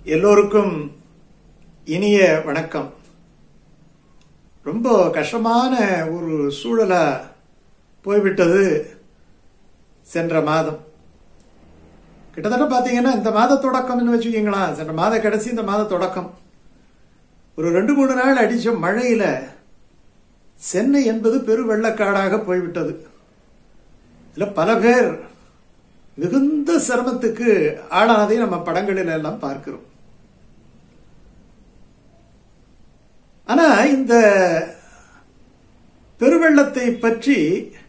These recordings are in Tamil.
எல்லோருக்கும் இனிய வணக்கம் ரொம்ப கஷ்டமான ஒரு சூழலா போய்விட்டது சென்ற மாதம் கிட்டத்தட்ட பார்த்தீங்கன்னா இந்த மாத தொடக்கம்னு வச்சுக்கிங்களா சென்ற மாத கடைசி இந்த மாத தொடக்கம் ஒரு ரெண்டு மூணு நாள் அடிச்ச மழையில சென்னை என்பது பெரு வெள்ளக்காடாக போய்விட்டது இதில் பல பேர் மிகுந்த சிரமத்துக்கு ஆளானதை நம்ம படங்களில் எல்லாம் பார்க்கிறோம் ஆனா இந்த பெருவெள்ளத்தை பற்றி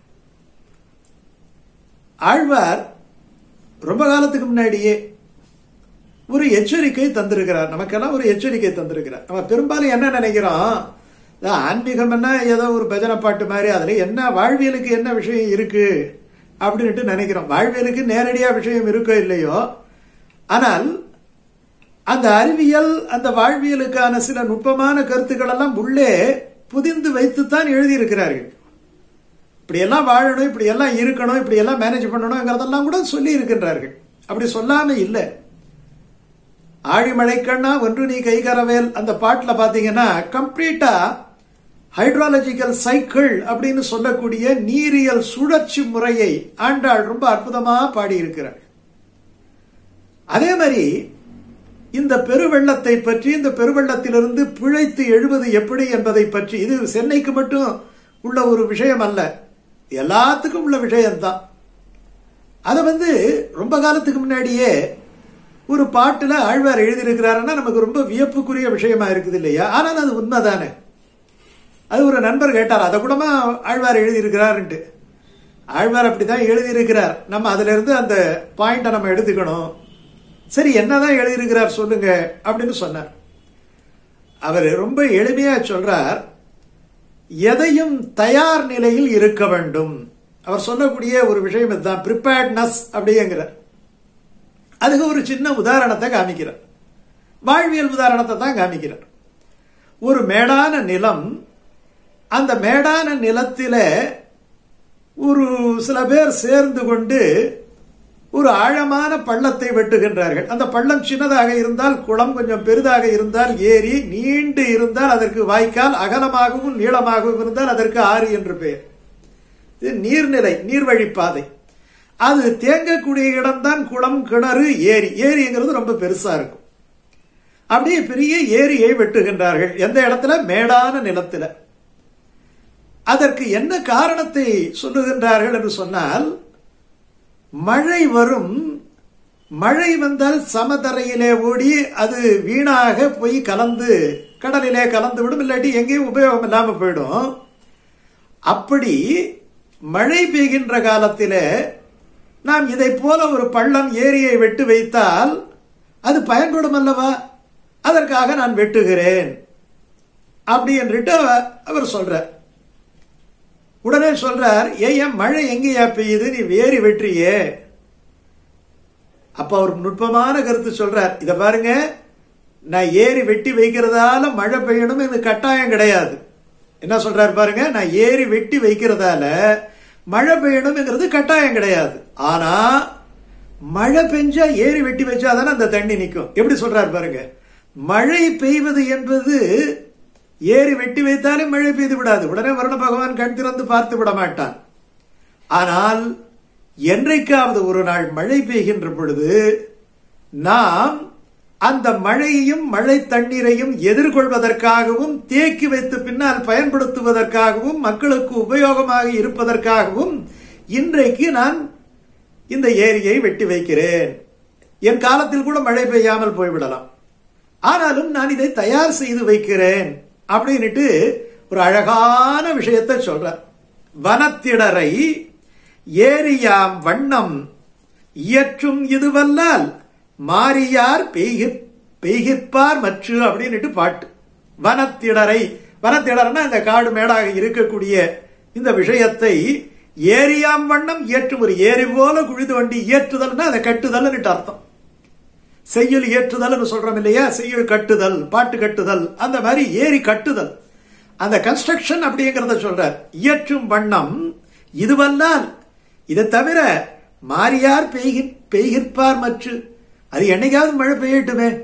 ஆழ்வார் ரொம்ப காலத்துக்கு முன்னாடியே ஒரு எச்சரிக்கை தந்திருக்கிறார் நமக்கெல்லாம் ஒரு எச்சரிக்கை தந்திருக்கிறார் நம்ம பெரும்பாலும் என்ன நினைக்கிறோம் ஆன்மீகம்னா ஏதோ ஒரு பஜனை பாட்டு மாதிரி அதுல என்ன வாழ்வியலுக்கு என்ன விஷயம் இருக்கு அப்படின்ட்டு நினைக்கிறோம் வாழ்வியலுக்கு நேரடியா விஷயம் இருக்கோ இல்லையோ ஆனால் அந்த அறிவியல் அந்த வாழ்வியலுக்கான சில நுட்பமான கருத்துக்கள் எல்லாம் உள்ளே புதிந்து வைத்துத்தான் எழுதியிருக்கிறார்கள் இப்படி எல்லாம் வாழணும் இப்படி எல்லாம் இருக்கணும் இப்படி எல்லாம் மேனேஜ் பண்ணணுங்கிறதெல்லாம் கூட சொல்லி இருக்கின்றார்கள் அப்படி சொல்லாம இல்லை ஆழிமழைக்கண்ணா ஒன்று நீ கைகரவேல் அந்த பாட்டுல பாத்தீங்கன்னா கம்ப்ளீட்டா ஹைட்ராலஜிக்கல் சைக்கிள் அப்படின்னு சொல்லக்கூடிய நீரியல் சுழற்சி முறையை ஆண்டாள் ரொம்ப அற்புதமா பாடியிருக்கிறார் அதே மாதிரி இந்த பெருவெள்ளத்தை பற்றி இந்த பெருவெள்ளத்திலிருந்து பிழைத்து எழுவது எப்படி என்பதை பற்றி இது சென்னைக்கு மட்டும் உள்ள ஒரு விஷயம் அல்ல எல்லாத்துக்கும் உள்ள விஷயம்தான் அதை வந்து ரொம்ப காலத்துக்கு முன்னாடியே ஒரு பாட்டுல ஆழ்வார் எழுதியிருக்கிறாருன்னா நமக்கு ரொம்ப வியப்புக்குரிய விஷயமா இருக்குது இல்லையா ஆனால் அது உண்மைதானே அது ஒரு நண்பர் கேட்டார் அதை கூடமா ஆழ்வார் எழுதியிருக்கிறாருன்ட்டு ஆழ்வார் அப்படிதான் எழுதியிருக்கிறார் நம்ம அதுல இருந்து அந்த பாயிண்ட நம்ம எடுத்துக்கணும் சரி என்னதான் எழுதியிருக்கிறார் சொல்லுங்க அப்படின்னு சொன்னார் அவர் ரொம்ப எளிமையா சொல்றார் எதையும் தயார் நிலையில் இருக்க வேண்டும் அவர் சொல்லக்கூடிய ஒரு விஷயம் இதுதான் ப்ரிப்பேர்ட்னஸ் அப்படிங்கிறார் அதுக்கு ஒரு சின்ன உதாரணத்தை காமிக்கிறார் வாழ்வியல் உதாரணத்தை தான் காமிக்கிறார் ஒரு மேடான நிலம் அந்த மேடான நிலத்தில ஒரு சில பேர் சேர்ந்து கொண்டு ஒரு ஆழமான பள்ளத்தை வெட்டுகின்றார்கள் அந்த பள்ளம் சின்னதாக இருந்தால் குளம் கொஞ்சம் பெரிதாக இருந்தால் ஏரி நீண்டு இருந்தால் அதற்கு வாய்க்கால் அகலமாகவும் நீளமாகவும் இருந்தால் அதற்கு ஆறு என்று பெயர் இது நீர்நிலை நீர்வழிப்பாதை அது தேங்கக்கூடிய இடம்தான் குளம் கிணறு ஏரி ஏரிங்கிறது ரொம்ப பெருசா இருக்கும் அப்படியே பெரிய ஏரியை வெட்டுகின்றார்கள் எந்த இடத்துல மேடான நிலத்துல அதற்கு என்ன காரணத்தை சொல்லுகின்றார்கள் என்று சொன்னால் மழை வரும் மழை வந்தால் சமதரையிலே ஓடி அது வீணாக போய் கலந்து கடலிலே கலந்து விடும் இல்லாட்டி எங்கேயும் உபயோகம் இல்லாம போயிடும் அப்படி மழை பெய்கின்ற காலத்திலே நாம் இதை போல ஒரு பள்ளம் ஏரியை வெட்டு வைத்தால் அது பயன்படும் அல்லவா அதற்காக நான் வெட்டுகிறேன் அப்படி என்றிட்டு அவர் சொல்றார் உடனே சொல்றார் ஏன் மழை எங்கேயா பெய்யுது நீ வேறி வெற்றியே அப்ப அவர் நுட்பமான கருத்து சொல்றார் இத பாருங்க நான் ஏறி வெட்டி வைக்கிறதால மழை பெய்யணும் இது கட்டாயம் கிடையாது என்ன சொல்றாரு பாருங்க நான் ஏறி வெட்டி வைக்கிறதால மழை பெய்யணும்ங்கிறது கட்டாயம் கிடையாது ஆனா மழை பெஞ்சா ஏறி வெட்டி வச்சாதானே அந்த தண்ணி நிற்கும் எப்படி சொல்றாரு பாருங்க மழை பெய்வது என்பது ஏறி வெட்டி வைத்தாலே மழை பெய்து விடாது உடனே வருண பகவான் கண் திறந்து பார்த்து விட மாட்டான் ஆனால் என்றைக்காவது ஒரு நாள் மழை பெய்கின்ற பொழுது நாம் அந்த மழையையும் மழை தண்ணீரையும் எதிர்கொள்வதற்காகவும் தேக்கி வைத்து பின்னால் பயன்படுத்துவதற்காகவும் மக்களுக்கு உபயோகமாக இருப்பதற்காகவும் இன்றைக்கு நான் இந்த ஏரியை வெட்டி வைக்கிறேன் என் காலத்தில் கூட மழை பெய்யாமல் போய்விடலாம் ஆனாலும் நான் இதை தயார் செய்து வைக்கிறேன் அப்படின்னுட்டு ஒரு அழகான விஷயத்தை சொல்ற வனத்திடரை ஏரியாம் வண்ணம் இயற்றும் இதுவல்லால் மாறியார் பெய்கி பெய்கிற்பார் மற்று அப்படின்னுட்டு பாட்டு வனத்திடரை வனத்திடர்னா இந்த காடு மேடாக இருக்கக்கூடிய இந்த விஷயத்தை ஏரியாம் வண்ணம் இயற்றும் ஒரு ஏரி போல குழிது வண்டி இயற்றுதல்னா அதை கட்டுதல்னுட்டு அர்த்தம் செய்யுள் ஏற்றுதல் சொல்றோம் இல்லையா செய்யுள் கட்டுதல் பாட்டு கட்டுதல் அந்த மாதிரி ஏரி கட்டுதல் அந்த கன்ஸ்ட்ரக்ஷன் அப்படிங்கிறத சொல்றார் இயற்றும் வண்ணம் இதுவல்லால் இதை தவிர மாறியார் பெய்கி பெய்கிற்பார் மற்று அது என்னைக்காவது மழை பெய்யட்டுமே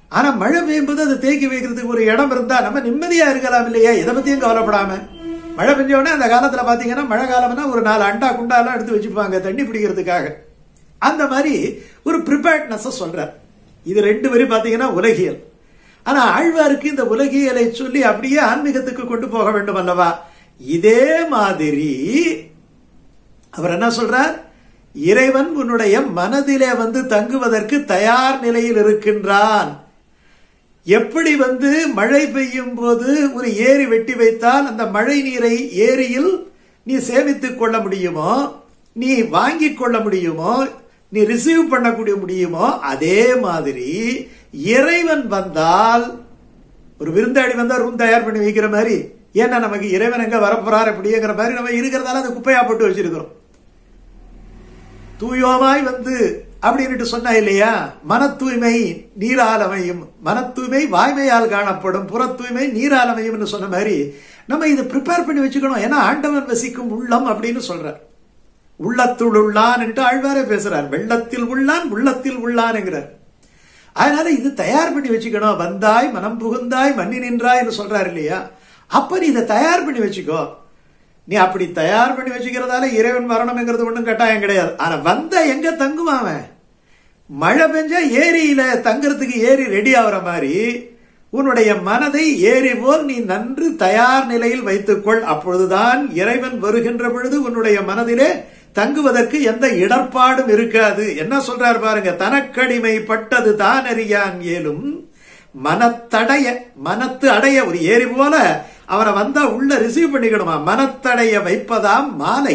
ஆனா மழை பெய்யும்போது அதை தேக்கி வைக்கிறதுக்கு ஒரு இடம் இருந்தா நம்ம நிம்மதியா இருக்கலாம் இல்லையா எதை பத்தியும் கவலைப்படாம மழை பெஞ்ச உடனே அந்த காலத்துல பாத்தீங்கன்னா மழை காலம்னா ஒரு நாலு அண்டா குண்டாலாம் எடுத்து வச்சுப்பாங்க தண்ணி பிடிக்கிறதுக்காக அந்த மாதிரி ஒரு ப்ரிப்பேர்ட்னஸ் சொல்றார் இது ரெண்டு வரி பாத்தீங்கன்னா உலகியல் ஆனா ஆழ்வாருக்கு இந்த உலகியலை சொல்லி அப்படியே ஆன்மீகத்துக்கு கொண்டு போக வேண்டும் அல்லவா இதே மாதிரி அவர் என்ன சொல்றார் இறைவன் உன்னுடைய மனதிலே வந்து தங்குவதற்கு தயார் நிலையில் இருக்கின்றான் எப்படி வந்து மழை பெய்யும் போது ஒரு ஏரி வெட்டி வைத்தால் அந்த மழை நீரை ஏரியில் நீ சேமித்துக் கொள்ள முடியுமோ நீ வாங்கிக் கொள்ள முடியுமோ நீ ரிசீவ் பண்ணக்கூடிய முடியுமோ அதே மாதிரி இறைவன் வந்தால் ஒரு விருந்தாடி வந்தா ரூம் தயார் பண்ணி வைக்கிற மாதிரி ஏன்னா நமக்கு இறைவன் எங்க வரப்போறார் அப்படிங்கிற மாதிரி நம்ம இருக்கிறதால அது குப்பையா போட்டு வச்சிருக்கிறோம் தூயோமாய் வந்து அப்படின்னுட்டு சொன்னா இல்லையா மன தூய்மை நீரால் அமையும் மன தூய்மை வாய்மையால் காணப்படும் புற தூய்மை நீரால் அமையும்னு சொன்ன மாதிரி நம்ம இதை ப்ரிப்பேர் பண்ணி வச்சுக்கணும் ஏன்னா ஆண்டவன் வசிக்கும் உள்ளம் அப்படின்னு சொல்றார் உள்ளத்துள் உள்ளான் என்று ஆழ்வாரே பேசுறார் வெள்ளத்தில் உள்ளான் உள்ளத்தில் உள்ளான்ங்கிறார் அதனால இது தயார் பண்ணி வச்சுக்கணும் வந்தாய் மனம் புகுந்தாய் மண்ணி நின்றாய் என்று சொல்றாரு இல்லையா அப்ப நீ இதை தயார் பண்ணி வச்சுக்கோ நீ அப்படி தயார் பண்ணி வச்சுக்கிறதால இறைவன் வரணுங்கிறது ஒன்றும் கட்டாயம் கிடையாது ஆனா வந்த எங்க தங்குவான் அவன் மழை பெஞ்சா ஏரியில தங்குறதுக்கு ஏரி ரெடி ஆகுற மாதிரி உன்னுடைய மனதை ஏரி போல் நீ நன்று தயார் நிலையில் வைத்துக்கொள் அப்பொழுதுதான் இறைவன் வருகின்ற பொழுது உன்னுடைய மனதிலே தங்குவதற்கு எந்த இடர்பாடும் இருக்காது என்ன சொல்றார் பாருங்க தனக்கடிமை பட்டது தான் அறியான் ஏலும் மனத்தடைய மனத்து அடைய ஒரு ஏரி போல அவனை வந்தா உள்ள ரிசீவ் பண்ணிக்கணுமா மனத்தடைய வைப்பதாம் மாலை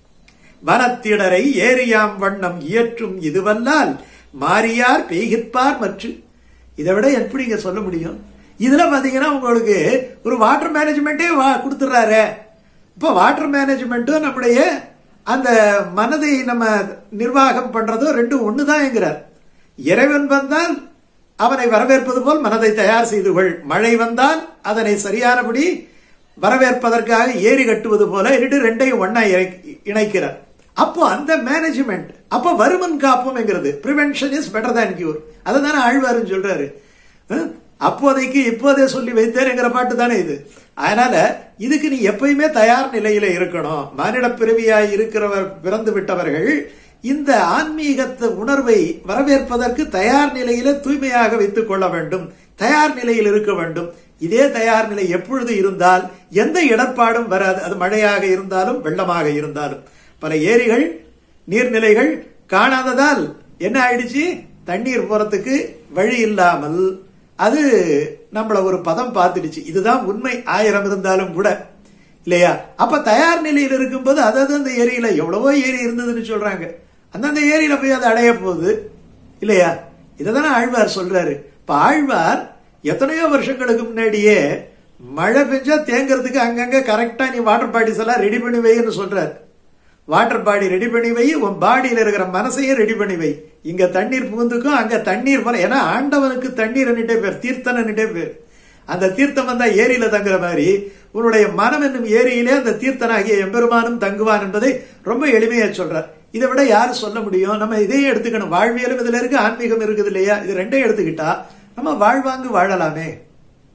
வனத்திடரை ஏரியாம் வண்ணம் இயற்றும் இதுவல்லால் மாறியார் பெய்கிற்பார் மற்றும் இதை விட எப்படிங்க சொல்ல முடியும் இதுல பாத்தீங்கன்னா உங்களுக்கு ஒரு வாட்டர் மேனேஜ்மெண்ட்டே கொடுத்துட்றாரு இப்போ வாட்டர் மேனேஜ்மெண்ட்டும் நம்முடைய அந்த மனதை நம்ம நிர்வாகம் பண்றதும் ரெண்டும் ஒண்ணுதான்ங்கிறார் இறைவன் வந்தால் அவனை வரவேற்பது போல் மனதை தயார் செய்து கொள் மழை வந்தால் அதனை சரியானபடி வரவேற்பதற்காக ஏரி கட்டுவது போல ரெண்டு ரெண்டையும் ஒன்னா இணைக்கிறார் அப்போ அந்த மேனேஜ்மெண்ட் அப்போ வருமன் காப்போம் என்கிறது prevention is better than cure அதை தானே ஆழ்வாருன்னு சொல்றாரு அப்போதைக்கு இப்போதே சொல்லி வைத்தேன் பாட்டு தானே இது அதனால இதுக்கு நீ எப்பயுமே தயார் நிலையில இருக்கணும் மானிட பிறவியாய் இருக்கிறவர் பிறந்து விட்டவர்கள் இந்த ஆன்மீகத்த உணர்வை வரவேற்பதற்கு தயார் நிலையில தூய்மையாக வைத்துக் கொள்ள வேண்டும் தயார் நிலையில் இருக்க வேண்டும் இதே தயார் நிலை எப்பொழுது இருந்தால் எந்த இடர்பாடும் வராது அது மழையாக இருந்தாலும் வெள்ளமாக இருந்தாலும் பல ஏரிகள் நீர்நிலைகள் காணாததால் என்ன ஆயிடுச்சு தண்ணீர் போறதுக்கு வழி இல்லாமல் அது நம்மள ஒரு பதம் பார்த்துடுச்சு இதுதான் உண்மை ஆயிரம் இருந்தாலும் கூட இல்லையா அப்ப தயார் நிலையில் இருக்கும்போது அதாவது அந்த ஏரியில எவ்வளவோ ஏரி இருந்ததுன்னு சொல்றாங்க அந்தந்த ஏரியில போய் அது அடைய போகுது இல்லையா இததானே ஆழ்வார் சொல்றாரு இப்ப ஆழ்வார் எத்தனையோ வருஷங்களுக்கு முன்னாடியே மழை பெஞ்சா தேங்கிறதுக்கு அங்கங்க கரெக்டா நீ வாட்டர் பாடிஸ் எல்லாம் ரெடி பண்ணி வைன்னு சொல்றாரு வாட்டர் பாடி ரெடி பண்ணி வை உன் பாடியில இருக்கிற மனசையும் ரெடி பண்ணி வை இங்க தண்ணீர் புகுந்துக்கும் அங்க தண்ணீர் போல ஏன்னா ஆண்டவனுக்கு தண்ணீர் என்னட்டே பேர் தீர்த்தன் என்னட்டே பேர் அந்த தீர்த்தம் வந்தா ஏரியில தங்குற மாதிரி உன்னுடைய மனம் என்னும் ஏரியிலே அந்த தீர்த்தனாகிய எம்பெருமானும் தங்குவான் என்பதை ரொம்ப எளிமையா சொல்றார் இதை விட யாரு சொல்ல முடியும் நம்ம இதையும் எடுத்துக்கணும் வாழ்வியலும் இதுல இருக்கு ஆன்மீகம் இருக்குது இல்லையா இது ரெண்டையும் எடுத்துக்கிட்டா நம்ம வாழ்வாங்கு வாழலாமே